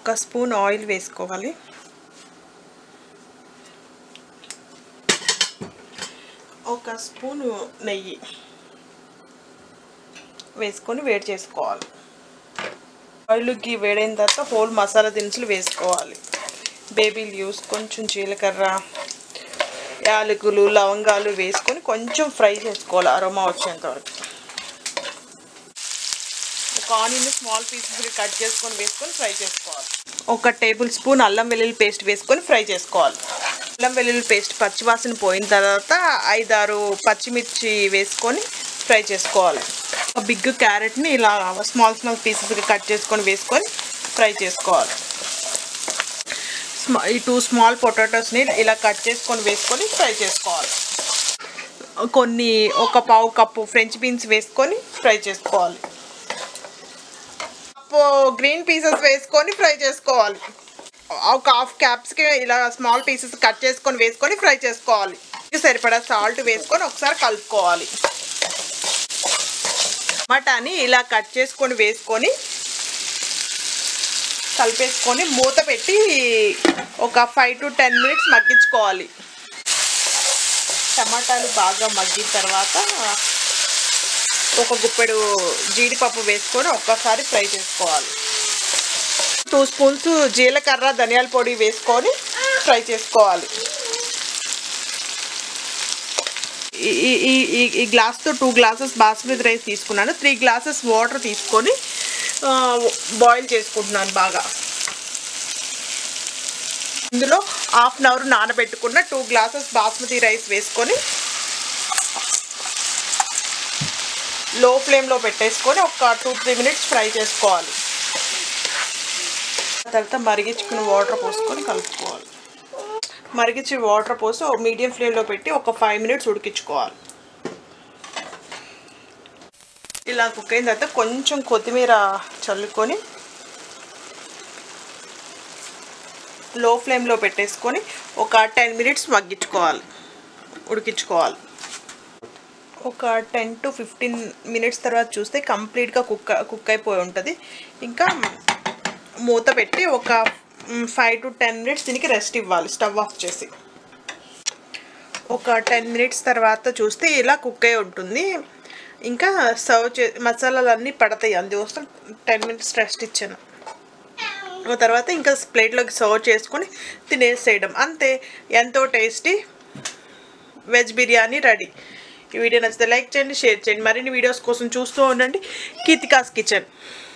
ఒక spoon oil వేసుకోవాలి ఒక స్పూన్ నెయ్యి వేసుకొని వేడి చేసుకోవాలి ఆయిల్కి వేడైన తర్వాత హోల్ మసాలా దినుసులు వేసుకోవాలి బేబీ లీవ్స్ కొంచెం జీలకర్ర యాలకులు లవంగాలు వేసుకొని కొంచెం ఫ్రై చేసుకోవాలి అరోమా వచ్చేంత వరకు ఒక ఆనియన్ స్మాల్ పీసెస్ కట్ చేసుకొని వేసుకొని ఫ్రై చేసుకోవాలి ఒక టేబుల్ స్పూన్ అల్లం వెల్లుల్లి పేస్ట్ వేసుకొని ఫ్రై చేసుకోవాలి అల్లం వెల్లుల్లి పేస్ట్ పచ్చివాసన పోయిన తర్వాత ఐదారు పచ్చిమిర్చి వేసుకొని ఫ్రై చేసుకోవాలి ఒక బిగ్ క్యారెట్ని ఇలా స్మాల్ స్మాల్ పీసెస్గా కట్ చేసుకొని వేసుకొని ఫ్రై చేసుకోవాలి స్మా ఈ టూ స్మాల్ పొటాటోస్ని ఇలా కట్ చేసుకొని వేసుకొని ఫ్రై చేసుకోవాలి కొన్ని ఒక పావు కప్పు ఫ్రెంచ్ బీన్స్ వేసుకొని ఫ్రై చేసుకోవాలి కప్పు గ్రీన్ పీసెస్ వేసుకొని ఫ్రై చేసుకోవాలి ఒక హాఫ్ క్యాప్స్కి ఇలా స్మాల్ పీసెస్ కట్ చేసుకొని వేసుకొని ఫ్రై చేసుకోవాలి సరిపడా సాల్ట్ వేసుకొని ఒకసారి కలుపుకోవాలి టమాటాని ఇలా కట్ చేసుకొని వేసుకొని కలిపేసుకొని మూత పెట్టి ఒక ఫైవ్ టు టెన్ మినిట్స్ మగ్గించుకోవాలి టమాటాలు బాగా మగ్గిన తర్వాత ఒక గుప్పెడు జీడిపప్పు వేసుకొని ఒక్కసారి ఫ్రై చేసుకోవాలి టూ స్పూన్స్ జీలకర్ర ధనియాల పొడి వేసుకొని ఫ్రై చేసుకోవాలి ఈ- ఈ- ఈ ఈ- ఈ గ్లాస్తో టూ గ్లాసెస్ బాస్మతి రైస్ తీసుకున్నాను త్రీ గ్లాసెస్ వాటర్ తీసుకొని బాయిల్ చేసుకుంటున్నాను బాగా ఇందులో హాఫ్ అన్ అవర్ నానబెట్టుకున్న టూ గ్లాసెస్ బాస్మతి రైస్ వేసుకొని లో ఫ్లేమ్లో పెట్టేసుకొని ఒక టూ త్రీ మినిట్స్ ఫ్రై చేసుకోవాలి తర్వాత మరిగించుకుని వాటర్ పోసుకొని కలుపుకోవాలి మరిగించి వాటర్ పోసి ఒక మీడియం ఫ్లేమ్లో పెట్టి ఒక ఫైవ్ మినిట్స్ ఉడికించుకోవాలి ఇలా కుక్ అయిన తర్వాత కొంచెం కొత్తిమీర చల్లుకొని లో ఫ్లేమ్లో పెట్టేసుకొని ఒక టెన్ మినిట్స్ మగ్గించుకోవాలి ఉడికించుకోవాలి ఒక టెన్ టు ఫిఫ్టీన్ మినిట్స్ తర్వాత చూస్తే కంప్లీట్గా కుక్ కుక్ అయిపోయి ఉంటుంది ఇంకా మూత పెట్టి ఒక ఫైవ్ టు టెన్ మినిట్స్ దీనికి రెస్ట్ ఇవ్వాలి స్టవ్ ఆఫ్ చేసి ఒక టెన్ మినిట్స్ తర్వాత చూస్తే ఇలా కుక్ అయి ఉంటుంది ఇంకా సర్వ్ చే మసాలాలన్నీ పడతాయి అందుకోసం టెన్ మినిట్స్ రెస్ట్ ఇచ్చాను ఆ తర్వాత ఇంకా ప్లేట్లోకి సర్వ్ చేసుకొని తినేసేయడం అంతే ఎంతో టేస్టీ వెజ్ బిర్యానీ రెడీ ఈ వీడియో నచ్చితే లైక్ చేయండి షేర్ చేయండి మరిన్ని వీడియోస్ కోసం చూస్తూ ఉండండి కీతికాస్ కిచెన్